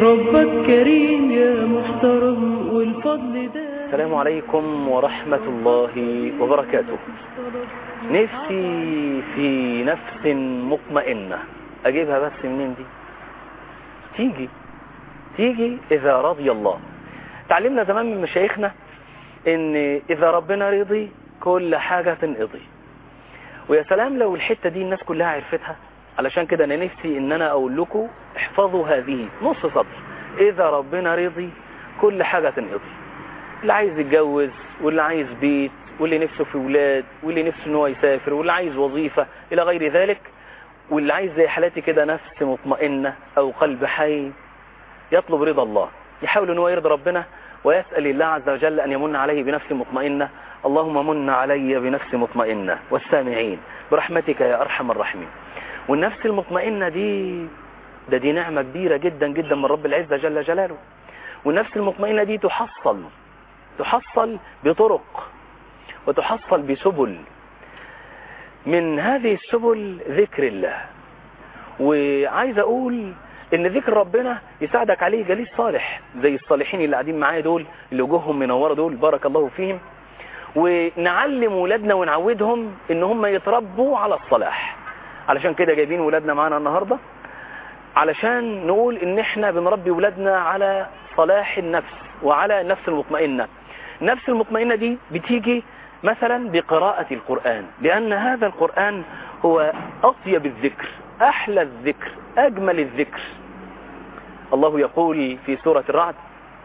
ربك كريم يا محترم والفضل ده السلام عليكم ورحمة الله وبركاته نفسي في نفس مطمئنة أجيبها بس منين دي تيجي تيجي إذا رضي الله تعلمنا زمان من مشايخنا إن إذا ربنا رضي كل حاجة تنقضي ويا سلام لو الحتة دي الناس كلها عرفتها علشان كده أنا نفسي إن أنا أقول لكم احفظوا هذه نص سطر إذا ربنا رضي كل حاجة تنقضي اللي عايز يتجوز واللي عايز بيت واللي نفسه في ولاد واللي نفسه ان هو يسافر واللي عايز وظيفة الى غير ذلك واللي عايز زي حالاتي كده نفس مطمئنة او قلب حي يطلب رضا الله يحاول ان هو يرضى ربنا ويسأل الله عز وجل ان يمن عليه بنفس مطمئنة اللهم من علي بنفس مطمئنة والسامعين برحمتك يا ارحم الراحمين والنفس المطمئنة دي ده دي نعمة كبيرة جدا جدا من رب العزة جل جلاله والنفس المطمئنة دي تحصل تحصل بطرق وتحصل بسبل من هذه السبل ذكر الله وعايز اقول ان ذكر ربنا يساعدك عليه جليس صالح زي الصالحين اللي قاعدين معايا دول اللي وجوههم منوره دول بارك الله فيهم ونعلم ولادنا ونعودهم ان هم يتربوا على الصلاح علشان كده جايبين ولادنا معانا النهارده علشان نقول ان احنا بنربي ولادنا على صلاح النفس وعلى النفس المطمئنة النفس المطمئنة دي بتيجي مثلا بقراءة القرآن لأن هذا القرآن هو أطيب الذكر أحلى الذكر أجمل الذكر الله يقول في سورة الرعد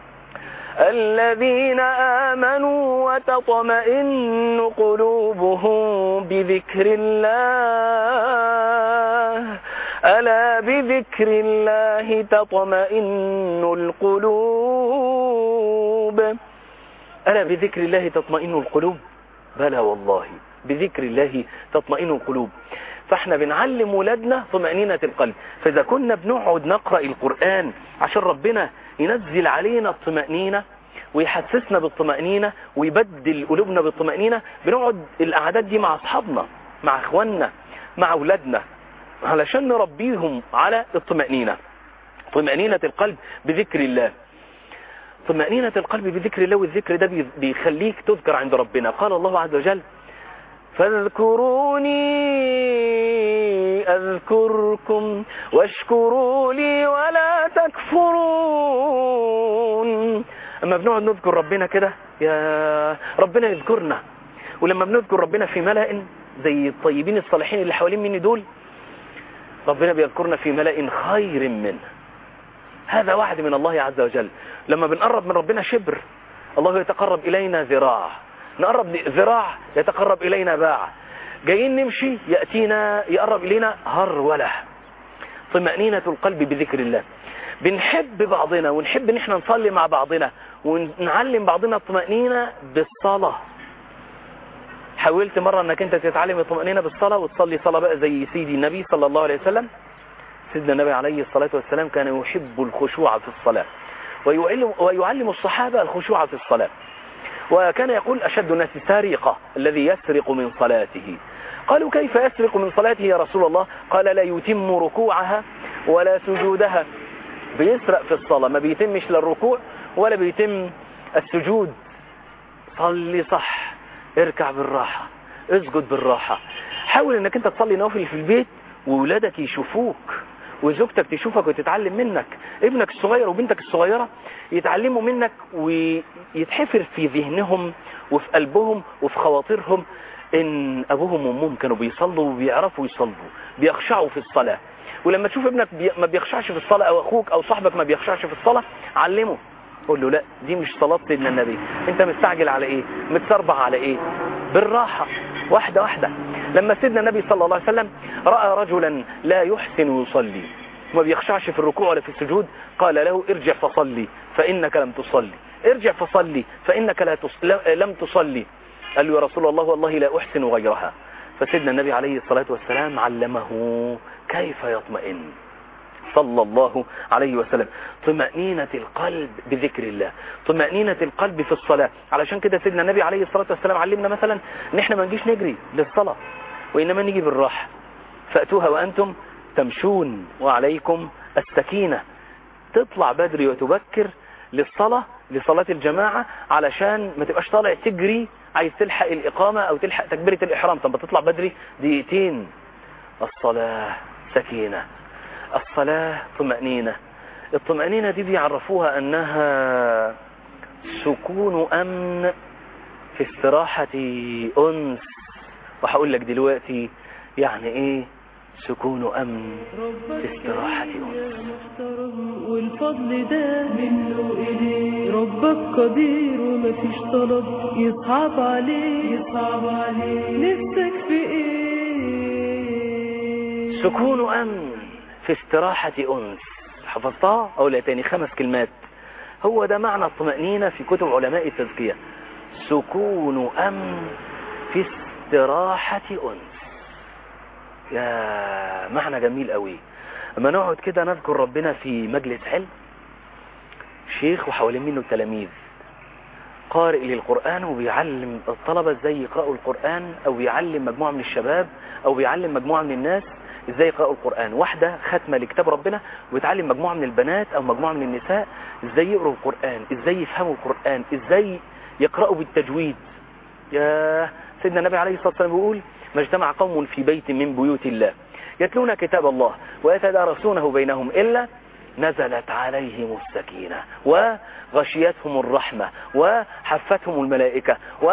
الذين آمنوا وتطمئن قلوبهم بذكر الله ألا بذكر الله تطمئن القلوب ألا بذكر الله تطمئن القلوب بلى والله بذكر الله تطمئن القلوب فاحنا بنعلم ولادنا طمأنينة القلب فإذا كنا بنقعد نقرأ القرآن عشان ربنا ينزل علينا الطمأنينة ويحسسنا بالطمأنينة ويبدل قلوبنا بالطمأنينة بنقعد الأعداد دي مع أصحابنا مع أخواننا مع أولادنا علشان نربيهم على الطمأنينة طمأنينة القلب بذكر الله طمأنينة القلب بذكر الله والذكر ده بيخليك تذكر عند ربنا قال الله عز وجل فاذكروني أذكركم واشكروا لي ولا تكفرون أما بنقعد نذكر ربنا كده يا ربنا يذكرنا ولما بنذكر ربنا في ملأ زي الطيبين الصالحين اللي حوالين مني دول ربنا بيذكرنا في ملأ خير منه هذا وعد من الله عز وجل لما بنقرب من ربنا شبر الله يتقرب إلينا ذراع نقرب ذراع يتقرب إلينا باع جايين نمشي يأتينا يقرب إلينا هرولة طمأنينة القلب بذكر الله بنحب بعضنا ونحب ان احنا نصلي مع بعضنا ونعلم بعضنا الطمأنينة بالصلاة حاولت مرة انك انت تتعلم الطمأنينة بالصلاة وتصلي صلاة بقى زي سيدي النبي صلى الله عليه وسلم سيدنا النبي عليه الصلاة والسلام كان يحب الخشوع في الصلاة ويعلم, ويعلم الصحابة الخشوع في الصلاة وكان يقول أشد الناس سارقة الذي يسرق من صلاته قالوا كيف يسرق من صلاته يا رسول الله قال لا يتم ركوعها ولا سجودها بيسرق في الصلاة ما بيتمش لا الركوع ولا بيتم السجود صلي صح اركع بالراحة اسجد بالراحة حاول انك انت تصلي نوافل في البيت وولادك يشوفوك وزوجتك تشوفك وتتعلم منك ابنك الصغير وبنتك الصغيرة يتعلموا منك ويتحفر في ذهنهم وفي قلبهم وفي خواطرهم ان ابوهم وامهم كانوا بيصلوا وبيعرفوا يصلوا بيخشعوا في الصلاة ولما تشوف ابنك بي... ما بيخشعش في الصلاة او اخوك او صاحبك ما بيخشعش في الصلاة علمه قول له لا دي مش صلاة سيدنا النبي انت مستعجل على ايه متسربع على ايه بالراحة واحدة واحدة لما سيدنا النبي صلى الله عليه وسلم رأى رجلا لا يحسن يصلي وما بيخشعش في الركوع ولا في السجود قال له ارجع فصلي فإنك لم تصلي ارجع فصلي فإنك لا تص... لم تصلي قال له يا رسول الله والله لا أحسن غيرها فسيدنا النبي عليه الصلاة والسلام علمه كيف يطمئن صلى الله عليه وسلم طمأنينة القلب بذكر الله طمأنينة القلب في الصلاة علشان كده سيدنا النبي عليه الصلاة والسلام علمنا مثلا ان احنا ما نجيش نجري للصلاة وإنما نيجي بالراحة فأتوها وأنتم تمشون وعليكم السكينة تطلع بدري وتبكر للصلاة لصلاة الجماعة علشان ما تبقاش طالع تجري عايز تلحق الإقامة أو تلحق تكبيرة الإحرام طب تطلع بدري دقيقتين الصلاة سكينة الصلاة طمأنينة الطمأنينة دي بيعرفوها أنها سكون أمن في استراحة أنس وهقول لك دلوقتي يعني إيه سكون أمن في استراحة أنس محترم والفضل ده منه إليه ربك قدير ومفيش طلب يصعب عليه يصعب عليه نفسك في ايه سكون أمن في استراحة أنس حفظتها أو لا تاني خمس كلمات هو ده معنى الطمأنينة في كتب علماء التزكية سكون أمن في استراحة أنس يا معنى جميل قوي اما نقعد كده نذكر ربنا في مجلس علم شيخ وحوالين منه تلاميذ قارئ للقرآن وبيعلم الطلبة ازاي يقرأوا القرآن او بيعلم مجموعة من الشباب او بيعلم مجموعة من الناس ازاي يقرأوا القرآن واحدة ختمة لكتاب ربنا وبتعلم مجموعة من البنات او مجموعة من النساء ازاي يقرأوا القرآن ازاي يفهموا القرآن ازاي يقرأوا بالتجويد يا سيدنا النبي عليه الصلاة والسلام بيقول ما اجتمع قوم في بيت من بيوت الله يتلون كتاب الله ويتدارسونه بينهم إلا نزلت عليهم السكينة وغشيتهم الرحمة وحفتهم الملائكة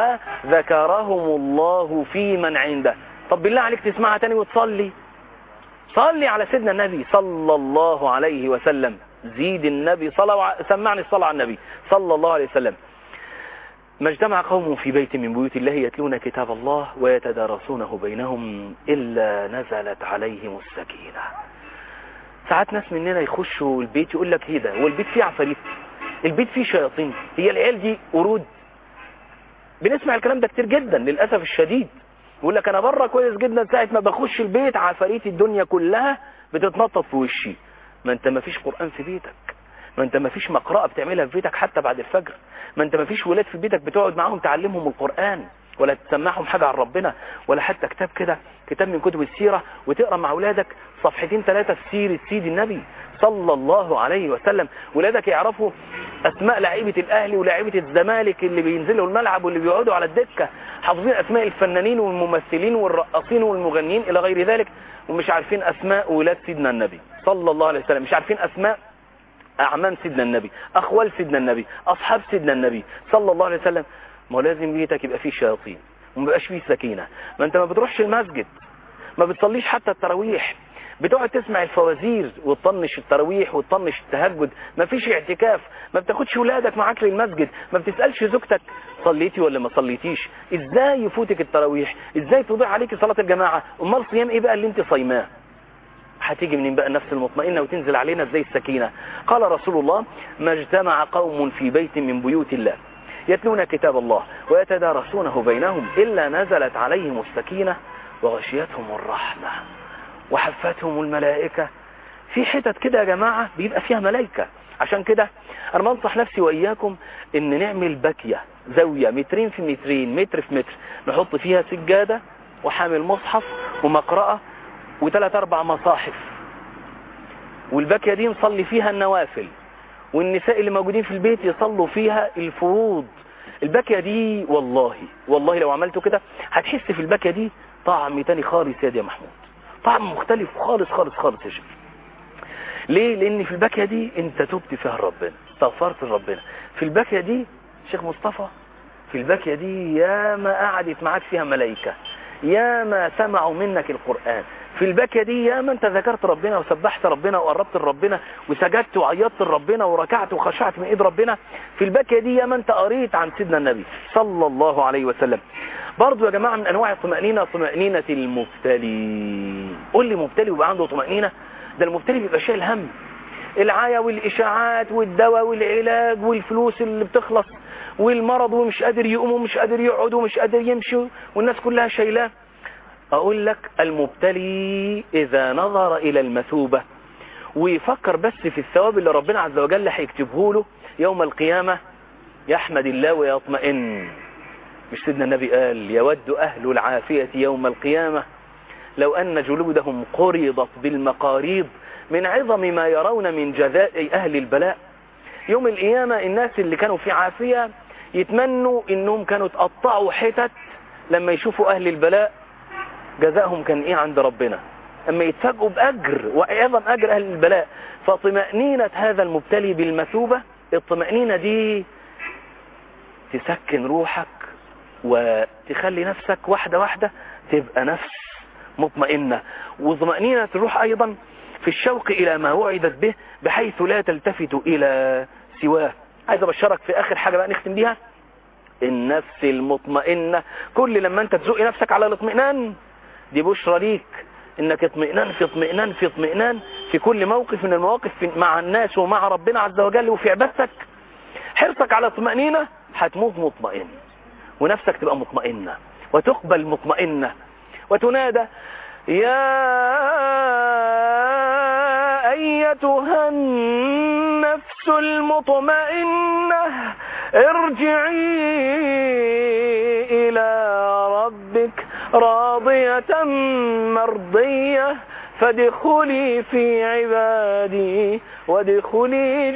وذكرهم الله في من عنده طب بالله عليك تسمعها تاني وتصلي صلي على سيدنا النبي صلى الله عليه وسلم زيد النبي صلى سمعني الصلاة على النبي صلى الله عليه وسلم ما اجتمع قوم في بيت من بيوت الله يتلون كتاب الله ويتدارسونه بينهم إلا نزلت عليهم السكينة ساعات ناس مننا يخشوا البيت يقول لك ايه ده هو البيت فيه عفاريت البيت فيه شياطين هي العيال دي قرود بنسمع الكلام ده كتير جدا للأسف الشديد يقول لك انا بره كويس جدا ساعة ما بخش البيت عفاريت الدنيا كلها بتتنطط في وشي ما انت ما فيش قرآن في بيتك ما انت ما فيش مقرأة بتعملها في بيتك حتى بعد الفجر ما انت ما فيش ولاد في بيتك بتقعد معاهم تعلمهم القرآن ولا تسمعهم حاجة عن ربنا ولا حتى كتاب كده كتاب من كتب السيرة وتقرأ مع ولادك صفحتين ثلاثة في سيرة سيد النبي صلى الله عليه وسلم ولادك يعرفوا اسماء لعيبة الاهلي ولاعيبة الزمالك اللي بينزلوا الملعب واللي بيقعدوا على الدكة حافظين اسماء الفنانين والممثلين والرقاصين والمغنيين الى غير ذلك ومش عارفين اسماء ولاد سيدنا النبي صلى الله عليه وسلم مش عارفين اسماء أعمام سيدنا النبي أخوال سيدنا النبي أصحاب سيدنا النبي صلى الله عليه وسلم ما هو لازم بيتك يبقى فيه شياطين وما بيبقاش فيه سكينة ما أنت ما بتروحش المسجد ما بتصليش حتى التراويح بتقعد تسمع الفوازير وتطنش التراويح وتطنش التهجد ما فيش اعتكاف ما بتاخدش ولادك معاك للمسجد ما بتسألش زوجتك صليتي ولا ما صليتيش ازاي يفوتك التراويح ازاي تضيع عليك صلاة الجماعة امال صيام ايه بقى اللي انت صايماه هتيجي منين بقى النفس المطمئنة وتنزل علينا ازاي السكينة قال رسول الله ما اجتمع قوم في بيت من بيوت الله يتلون كتاب الله ويتدارسونه بينهم إلا نزلت عليهم السكينة وغشيتهم الرحمة وحفتهم الملائكة في حتت كده يا جماعة بيبقى فيها ملائكة عشان كده انا بنصح نفسي واياكم ان نعمل باكية زاوية مترين في مترين متر في متر نحط فيها سجادة وحامل مصحف ومقرأة وثلاث اربع مصاحف والباكية دي نصلي فيها النوافل والنساء اللي موجودين في البيت يصلوا فيها الفروض الباكية دي والله والله لو عملتوا كده هتحس في الباكية دي طعم تاني خالص يا دي يا محمود طعم مختلف خالص خالص خالص يا شيخ ليه لان في الباكية دي انت تبت فيها ربنا استغفرت ربنا في الباكية دي شيخ مصطفى في الباكية دي يا ما قعدت معاك فيها ملائكة يا ما سمعوا منك القرآن في الباكية دي يا ما انت ذكرت ربنا وسبحت ربنا وقربت لربنا وسجدت وعيطت لربنا وركعت وخشعت من ايد ربنا في الباكية دي يا ما انت قريت عن سيدنا النبي صلى الله عليه وسلم برضو يا جماعة من انواع الطمأنينة طمأنينة المبتلي قول لي مبتلي ويبقى عنده طمأنينة ده المبتلي بيبقى شايل هم العاية والإشاعات والدواء والعلاج والفلوس اللي بتخلص والمرض ومش قادر يقوم ومش قادر يقعد ومش قادر يمشي والناس كلها شايلاه أقول لك المبتلي إذا نظر إلى المثوبة ويفكر بس في الثواب اللي ربنا عز وجل هيكتبه له يوم القيامة يحمد الله ويطمئن مش سيدنا النبي قال يود أهل العافية يوم القيامة لو أن جلودهم قرضت بالمقاريض من عظم ما يرون من جزاء أهل البلاء يوم القيامة الناس اللي كانوا في عافية يتمنوا انهم كانوا تقطعوا حتت لما يشوفوا اهل البلاء جزاءهم كان ايه عند ربنا اما يتفاجئوا باجر واعظم اجر اهل البلاء فطمأنينة هذا المبتلي بالمثوبة الطمأنينة دي تسكن روحك وتخلي نفسك واحدة واحدة تبقى نفس مطمئنة وطمأنينة الروح ايضا في الشوق الى ما وعدت به بحيث لا تلتفت الى سواه عايز ابشرك في اخر حاجة بقى نختم بيها النفس المطمئنة كل لما انت تزوق نفسك على الاطمئنان دي بشرى ليك انك اطمئنان في اطمئنان في اطمئنان في كل موقف من المواقف في مع الناس ومع ربنا عز وجل وفي عبادتك حرصك على الطمأنينة هتموت مطمئن ونفسك تبقى مطمئنة وتقبل مطمئنة وتنادى يا أيتها النفس المطمئنة ارجعي إلى ربك راضية مرضية فادخلي في عبادي وادخلي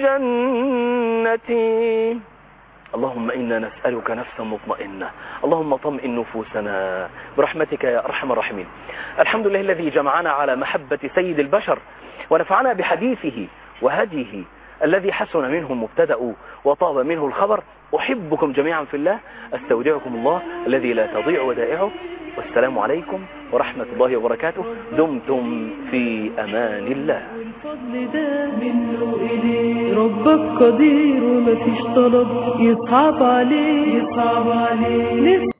جنتي اللهم إنا نسألك نفسا مطمئنة اللهم طمئن نفوسنا برحمتك يا أرحم الراحمين الحمد لله الذي جمعنا على محبة سيد البشر ونفعنا بحديثه وهديه الذي حسن منه مبتدأ وطاب منه الخبر أحبكم جميعا في الله أستودعكم الله الذي لا تضيع ودائعه والسلام عليكم ورحمة الله وبركاته دمتم في أمان الله والفضل ده منه إليه ربك قدير ومفيش طلب يصعب عليه يصعب عليه